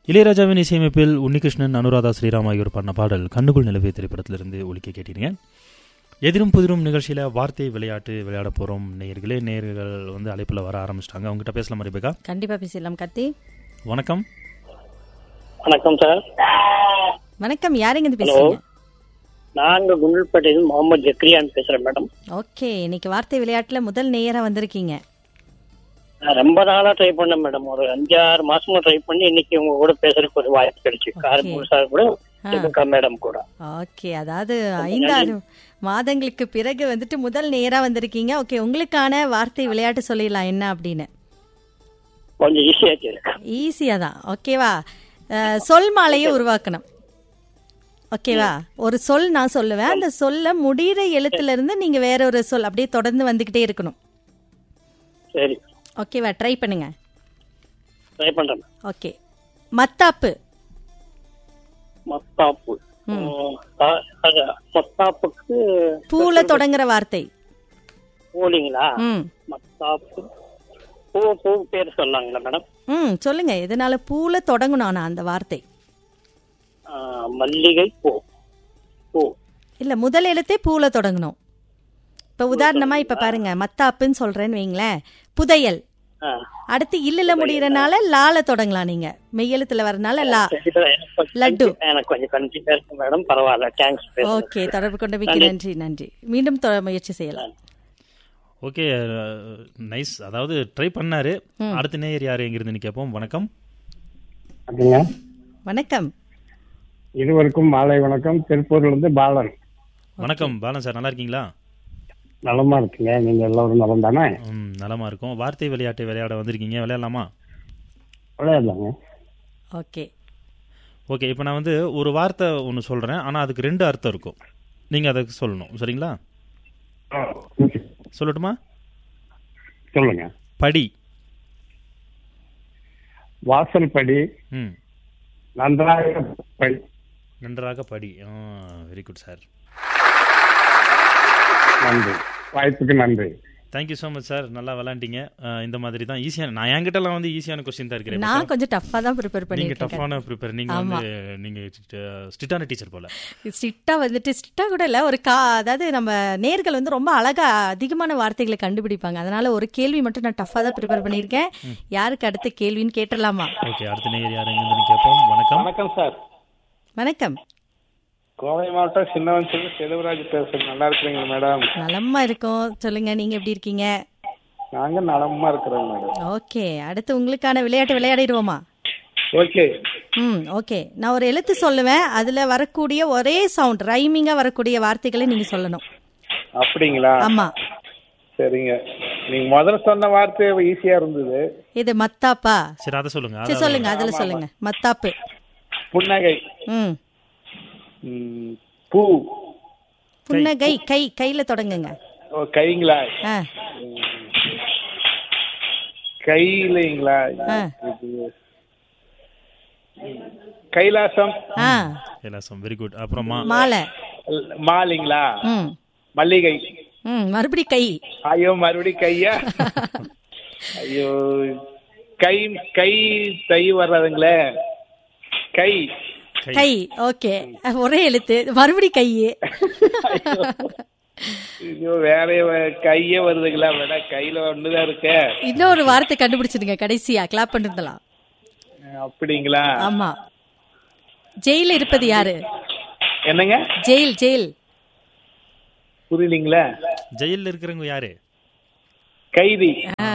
இளையராஜாவின் இசையமைப்பில் உன்னிகிருஷ்ணன் அனுராதா ஸ்ரீராம் ஆகியோர் பண்ண பாடல் கண்ணுக்குள் நிலவே திரைப்படத்திலிருந்து ஒலிக்க கேட்டீங்க எதிரும் புதிரும் நிகழ்ச்சியில் வார்த்தை விளையாட்டு விளையாட போகிறோம் நேயர்களே நேயர்கள் வந்து அழைப்பில் வர ஆரம்பிச்சிட்டாங்க அவங்ககிட்ட பேசலாம் ரிபேகா கண்டிப்பா பேசலாம் கத்தி வணக்கம் வணக்கம் சார் வணக்கம் யாருங்க இது பேசுறீங்க நாங்க குண்டல்பேட்டையில் முகமது ஜக்ரியான் பேசுறேன் மேடம் ஓகே இன்னைக்கு வார்த்தை விளையாட்டுல முதல் நேயரா வந்திருக்கீங்க நான் ரொம்ப நாளா ட்ரை பண்ணேன் மேடம் ஒரு அஞ்சாறு மாசமா ட்ரை பண்ணி இன்னைக்கு உங்க கூட பேசுறதுக்கு ஒரு வாய்ப்பு கிடைச்சு காரமூர் சார் கூட ரெபேக்கா மேடம் கூட ஓகே அதாவது ஐந்தாறு மாதங்களுக்கு பிறகு வந்துட்டு முதல் நேரா வந்திருக்கீங்க ஓகே உங்களுக்கான வார்த்தை விளையாட்டு சொல்லிடலாம் என்ன அப்படின்னு கொஞ்சம் ஈஸியா இருக்கு ஈஸியா தான் ஓகேவா அஹ், சொல் மாலையை உருவாக்கணும் ஓகேவா ஒரு சொல் நான் சொல்லுவேன் அந்த சொல்ல முடிகிற எழுத்துல இருந்து நீங்க வேற ஒரு சொல் அப்படியே தொடர்ந்து வந்துகிட்டே இருக்கணும் சரி ஓகேவா ட்ரை பண்ணுங்க ட்ரை பண்றேன் madam. ஓகே மத்தாப்பு மத்தாப்பு ம், ஆ- அது மத்தாப்புக்கு பூல தொடங்குற வார்த்தை பூலிங்களா ம் மத்தாப்பு பூ பூ பேர் சொல்லாங்களா மேடம் ம் சொல்லுங்க எதனால பூல தொடங்கணும் ஆனா அந்த வார்த்தை ஆ, மல்லிகை பூ பூ இல்ல முதல் எழுத்தே பூல தொடங்கணும் இப்ப உதாரணமா இப்ப பாருங்க மத்தாப்புன்னு சொல்றேன்னு வைங்களேன் புதையல் ஆ. அடுத்து இல்லல முடியறனால லால தொடங்கலாம் நீங்க மெய்யெழுத்துல வரனால லா சரி, sir. எனக்கு கொஞ்சம் லட்டு. எனக்கு கொஞ்சம் கன்ஃபியூஸ் இருக்கு மேடம் பரவாயில்ல தேங்க்ஸ் ஓகே தொடர்பு கொண்ட மிக்க நன்றி நன்றி மீண்டும் தொ- முயற்சி செய்யலாம் ஓகே நைஸ் அதாவது ட்ரை பண்ணாரு அடுத்த நேயர் யார் எங்கிருந்துன்னு கேட்போம் வணக்கம் அப்படிங்க வணக்கம் இருவருக்கும் மாலை வணக்கம் திருப்பூர்ல இருந்து பாலன் வணக்கம் பாலன் சார் நல்லா இருக்கீங்களா நலமா இருக்குங்க நீங்க எல்லாரும் நலம் தானே ம் நலமா இருக்கும் வார்த்தை விளையாட்டு விளையாட வந்திருக்கீங்க விளையாடலாமா விளையாடலாங்க ஓகே ஓகே இப்போ நான் வந்து ஒரு வார்த்தை ஒன்று சொல்கிறேன் ஆனால் அதுக்கு ரெண்டு அர்த்தம் இருக்கும் நீங்கள் அதை சொல்லணும் சரிங்களா சொல்லட்டுமா சொல்லுங்க படி வாசல் படி ம் நன்றாக படி நன்றாக படி வெரி குட் சார் நன்றி வாய்ப்புக்கு நன்றி தேங்க்யூ ஸோ மச் சார் நல்லா விளாண்டிங்க அஹ், இந்த மாதிரி தான் ஈஸியான நான் என்கிட்டலாம் வந்து ஈஸியான கொஸ்டின் தான் இருக்கிறேன் நான் கொஞ்சம் டஃப்பா தான் ப்ரிப்பேர் நீங்க பண்ணிருக்கேன் டஃப்பான ப்ரிப்பேர் நீங்க வந்து நீங்க ஸ்ட்ரிக்டான டீச்சர் போல ஸ்ட்ரிக்டா வந்துட்டு ஸ்ட்ரிக்டா கூட இல்ல ஒரு கா அதாவது நம்ம நேர்கள் வந்து ரொம்ப அழகா அதிகமான வார்த்தைகளை கண்டுபிடிப்பாங்க அதனால ஒரு கேள்வி மட்டும் நான் டஃபா தான் ப்ரிப்பேர் பண்ணிருக்கேன் யாருக்கு அடுத்த கேள்வின்னு கேட்டலாமா ஓகே அடுத்த நேயர் யார் எங்கிருந்து கேட்போம் வணக்கம் வணக்கம் சார் வணக்கம் கோவை மாவட்டம் சின்னவன் சொல்லி செல்வராஜ் பேசுறேன் நல்லா இருக்கிறீங்களா மேடம் நலமா இருக்கோம் சொல்லுங்க நீங்க எப்படி இருக்கீங்க நாங்க நலமா இருக்கிறோம் மேடம் ஓகே அடுத்து உங்களுக்கான விளையாட்டு விளையாடிடுவோமா ஓகே ம் ஓகே நான் ஒரு எழுத்து சொல்லுவேன் அதுல வரக்கூடிய ஒரே சவுண்ட் ரைமிங்கா வரக்கூடிய வார்த்தைகளை நீங்க சொல்லணும் அப்படிங்களா ஆமா சரிங்க நீங்க முதல்ல சொன்ன வார்த்தை ஈஸியா இருந்தது இது மத்தாப்பா சரி அதை சொல்லுங்க சரி சொல்லுங்க அதுல சொல்லுங்க மத்தாப்பு புன்னகை ம் ம், பூ புன்னகை கை கையில தொடங்குங்க ஓ கைங்களா ஆ கையிலைங்களா ஆ. இது கைலாசம் ஆ கைலாசம் வெரி குட் அப்புறமா மாலை மாலிங்களா ம் மல்லிகை ம் மறுபடி கை ஐயோ மறுபடி கையா ஐயோ கை கை தை வர்றதுங்களே கை கை ஓகே ஒரே எழுத்து மறுபடி கை ஐயோ வேற வ- கையே வருதுங்களா வேணா கையில ஒண்ணுதான் இருக்க இன்னொரு வார்த்தை கண்டுபிடிச்சிடுங்க கடைசியா கிளாப் பண்ணிருந்தலாம் அப்படிங்களா ஆமா ஜெயில இருப்பது யாரு என்னங்க ஜெயில் ஜெயில் புரியலீங்களா ஜெயிலில் இருக்கிறவங்க யாரு கைதி ஆ.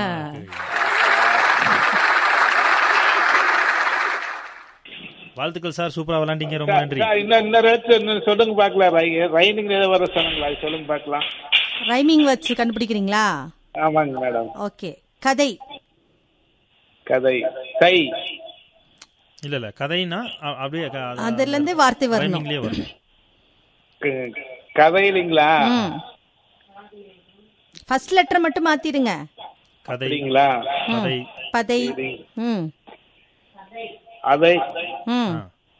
வாழ்த்துக்கள் சார் சூப்பரா விளாண்டிங்க ரொம்ப நன்றி சார், இன்னும் இன்னொரு எழுத்து இன்னும் சொல்லுங்க பாக்கலாம் ரைனிங் ஏதோ வர சொன்னாங்களா அது சொல்லுங்க பாக்கலாம் ரைமிங் வச்சு கண்டுபிடிக்கிறீங்களா ஆமாங்க மேடம் ஓகே கதை கதை தை இல்ல இல்ல கதைனா அ- அப்படியே க- அது- அதுல இருந்து வார்த்தை வரணும் ரைமிங்லயே வரும் க- கதையிலிங்களா ம் ஃபர்ஸ்ட் லெட்டர் மட்டும் மாத்திடுங்க கதை அப்படிங்களா கதை பதை ம் அதை ம்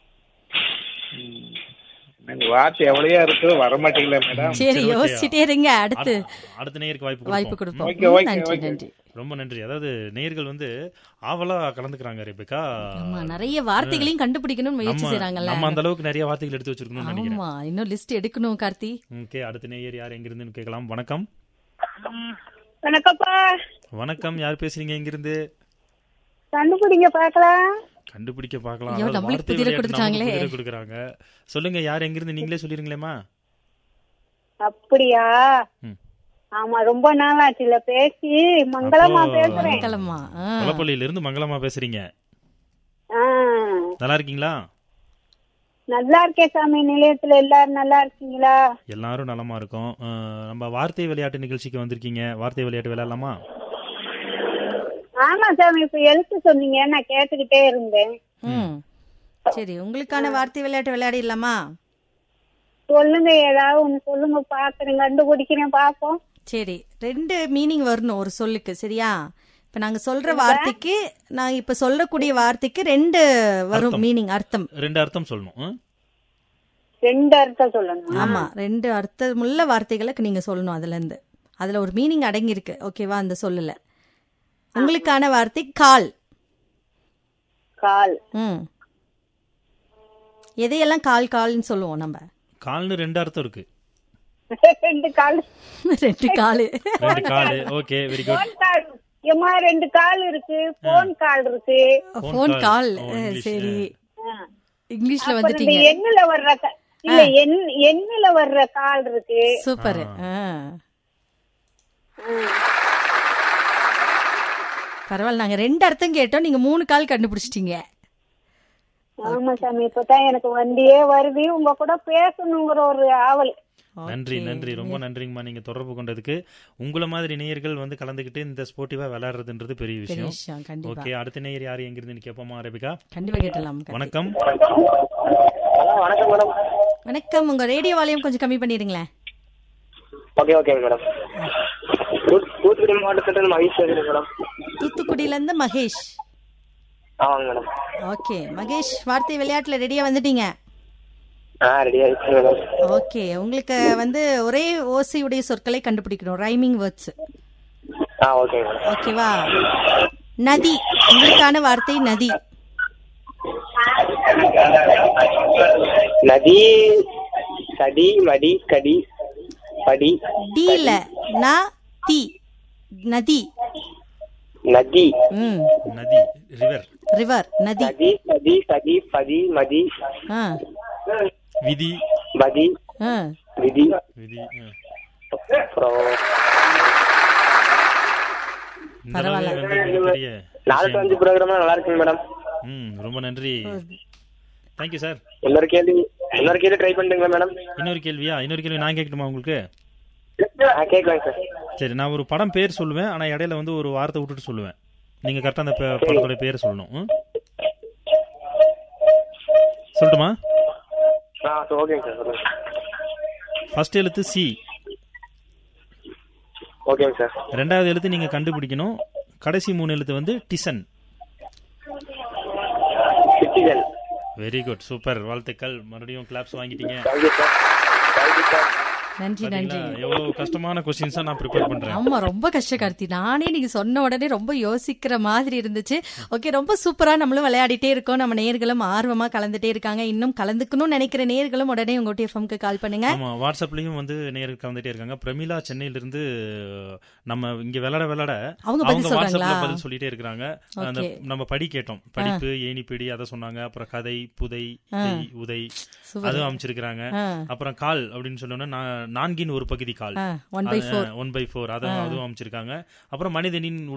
எனக்கு வார்த்தை எவ்வளையா இருக்கு வர மாட்டீங்களா மேடம் சரி யோசிச்சுட்டே இருங்க அடுத்து அடுத்த நேயருக்கு வாய்ப்பு வாய்ப்பு கொடுப்போம் கொடுப்போம் ஓகே, ம், ஓகே, நன்றி ஓகே. நன்றி ரொம்ப நன்றி அதாவது நேயர்கள் வந்து ஆவலா கலந்துக்கிறாங்க ரெபிகா ஆமா நிறைய வார்த்தைகளையும் கண்டுபிடிக்கணும்னு முயற்சி நம்ம செய்றாங்கல்ல நம்ம அந்த அளவுக்கு நிறைய வார்த்தைகள் எடுத்து வச்சிருக்கணும்னு நினைக்கிறேன் ஆமா இன்னும் லிஸ்ட் எடுக்கணும் கார்த்தி ஓகே அடுத்த நேயர் யார் எங்கிருந்துன்னு கேட்கலாம் வணக்கம் வணக்கம்ப்பா வணக்கம் யார் பேசுறீங்க எங்கிருந்து கண்டுபிடிங்க பார்க்கலாம் கண்டுபிடிக்க பார்க்கலாம் ஐயோ, அதாவது நம்மளுக்கு வார்த்தை புதிரை விளையாட்டு நமக்கு கொடுத்துட்டாங்களே. புதிரை கொடுக்குறாங்க சொல்லுங்க யார் எங்கிருந்து நீங்களே சொல்லிருங்களேமா அப்படியா ம். ஆமா ரொம்ப நாள் ஆச்சுல பேசி மங்களமா அப்போ- பேசுறேன் கிளம்பா கொலப்பள்ளியில இருந்து மங்களமா பேசுறீங்க ஆ, நல்லா இருக்கீங்களா நல்லா இருக்கேன் சாமி நிலையத்துல எல்லாரும் நல்லா இருக்கீங்களா எல்லாரும் நலமா இருக்கோம் அஹ், நம்ம வார்த்தை விளையாட்டு நிகழ்ச்சிக்கு வந்திருக்கீங்க வார்த்தை விளையாட்டு விளையாடலாமா ஆமா சாமி இப்ப எழுத்து சொன்னீங்க நான் கேட்டுக்கிட்டே இருந்தேன் ம் சரி உங்களுக்கான வார்த்தை விளையாட்டு விளையாடிடலாமா சொல்லுங்க ஏதாவது ஒண்ணு சொல்லுங்க பாக்குறேன் கண்டுபிடிக்கிறேன் பாப்போம் சரி ரெண்டு மீனிங் வரணும் ஒரு சொல்லுக்கு சரியா இப்ப நாங்க சொல்ற வார்த்தைக்கு நான் இப்ப சொல்லக்கூடிய வார்த்தைக்கு ரெண்டு வரும் அர்த்தம். மீனிங் அர்த்தம் ரெண்டு அர்த்தம் சொல்லணும் ம்? ரெண்டு அர்த்தம் சொல்லணும் ஆமா ரெண்டு அர்த்தமுள்ள வார்த்தைகளுக்கு நீங்க சொல்லணும் அதுல இருந்து அதுல ஒரு மீனிங் அடங்கி இருக்கு ஓகேவா அந்த சொல்லல உங்களுக்கான வார்த்தை கால் கால் ம் எதையெல்லாம் கால் கால்னு சொல்லுவோம் நம்ம கால்னு ரெண்டு அர்த்தம் இருக்கு ரெண்டு கால் ரெண்டு காலு ரெண்டு காலு okay very good phone call ஏமா ரெண்டு கால் இருக்கு போன் கால் இருக்கு போன் கால் ஓ, அஹ், இங்கிலீஷ். சரி ஆ. இங்கிலீஷ்ல அப்புறம் இந்த வந்துட்டீங்க எண்ணுல வர்ற க- இல்ல எண் எண்ணுல வர்ற கால் இருக்கு சூப்பர் பரவாயில்ல நாங்க ரெண்டு அர்த்தம் கேட்டோம் நீங்க மூணு கால் கண்டுபிடிச்சிட்டீங்க ஆமா சாமி இப்பதான் எனக்கு வண்டியே வருது உங்க கூட பேசணுங்கிற ஒரு ஆவல் நன்றி நன்றி ரொம்ப நன்றிங்கம்மா நீங்க தொடர்பு கொண்டதுக்கு உங்கள மாதிரி நேயர்கள் வந்து கலந்துக்கிட்டு இந்த ஸ்போர்ட்டிவா விளையாடுறதுன்றது பெரிய பெரிய விஷயம் விஷயம் கண்டிப்பா ஓகே அடுத்த நேயர் யார் எங்கிருந்து கேட்போமா அரபிகா கண்டிப்பா கேட்டலாம் வணக்கம் வணக்கம் மேடம் வணக்கம் உங்க ரேடியோ வால்யூம் கொஞ்சம் கம்மி பண்ணிடுங்களேன் ஓகே ஓகே மேடம் தூத்துக்குடி மாவட்டத்தில் மகிழ்ச்சி பேசுறேன் மேடம் தூத்துக்குடியில இருந்து மகேஷ் ஆமாங்க மேடம் ஓகே மகேஷ் வார்த்தை விளையாட்டுல ரெடியா வந்துட்டீங்க ஆ ரெடி ஆயிடுச்சு மேடம் ஓகே உங்களுக்கு வந்து ஒரே ஓசையுடைய சொற்களை கண்டுபிடிக்கணும் ரைமிங் வேர்ட்ஸ் ஆ ஓகே மேடம் ஓகேவா நதி உங்களுக்கான வார்த்தை நதி நதி சடி மடி கடி படி டீல ந தி நதி நதி ம் நதி ரிவர் ரிவர் நதி நதி சதி சதி பதி மதி ஆ விதி பதி ஆ விதி விதி ஆ. அப்புறம் இந்த அளவு வந்து மிகப்பெரிய நாலு டு அஞ்சு ப்ரோக்ராம் நல்லா இருக்குங்க மேடம் ம் ரொம்ப நன்றி தேங்க்யூ சார் இன்னொரு கேள்வி இன்னொரு கேள்வி ட்ரை பண்ணுங்களா மேடம் இன்னொரு கேள்வியா இன்னொரு கேள்வி நான் கேட்கட்டுமா உங்களுக்கு ஆ கேட்கலாங்க சார் சரி நான் ஒரு படம் பேர் சொல்லுவேன் ஆனா இடையில வந்து ஒரு வார்த்தை விட்டுட்டு சொல்லுவேன் நீங்க கரெக்டா அந்த ப- படத்தோட பேர் சொல்லணும் ம்? சொல்லட்டுமா ஆ ஓகேங்க சார் சொல்லுங்க ஃபர்ஸ்ட் எழுத்து சி ஓகேங்க சார் ரெண்டாவது எழுத்து நீங்க கண்டுபிடிக்கணும் கடைசி மூணு எழுத்து வந்து டிசன் சிட்டிசன் வெரி குட் சூப்பர் வாழ்த்துக்கள் மறுபடியும் கிளாப்ஸ் வாங்கிட்டீங்க தேங்க்யூ சார் தேங்க்யூ சார் நன்றி நன்றி பாத்தீங்களா எவ்வளவு கஷ்டமான கொஸ்டின்ஸா நான் ப்ரிப்பேர் பண்றேன் ஆமா ரொம்ப கஷ்ட கார்த்தி நானே நீங்க சொன்ன உடனே ரொம்ப யோசிக்கிற மாதிரி இருந்துச்சு ஓகே ரொம்ப சூப்பரா நம்மளும் விளையாடிட்டே இருக்கோம் நம்ம நேர்களும் ஆர்வமா கலந்துட்டே இருக்காங்க இன்னும் கலந்துக்கணும்னு நினைக்கிற நேர்களும் உடனே உங்க டிஎஃப்எம்க்கு கால் பண்ணுங்க ஆமா வாட்ஸ்அப்லயும் வந்து நேருக்கு கலந்துட்டே இருக்காங்க பிரமிளா சென்னையில இருந்து நம்ம இங்க விளையாட விளையாட அவங்க பதில் அவங்க சொல்றாங்களா? வாட்ஸ்அப்ல பதில் சொல்லிட்டே இருக்காங்க அந்த Okay. நம்ம படி கேட்டோம் படிப்பு ஏணிப்பிடி அதை சொன்னாங்க அப்புறம் கதை புதை இதை, உதை Super. அதுவும் அமைச்சிருக்கிறாங்க ஆ. அப்புறம் கால் அப்படின்னு சொன்னோம்னா நா- நான்கின் ஒரு பகுதி கால் one by four one by four அதுவும் அதுவும் அமைச்சிருக்காங்க அப்புறம் மனிதனின்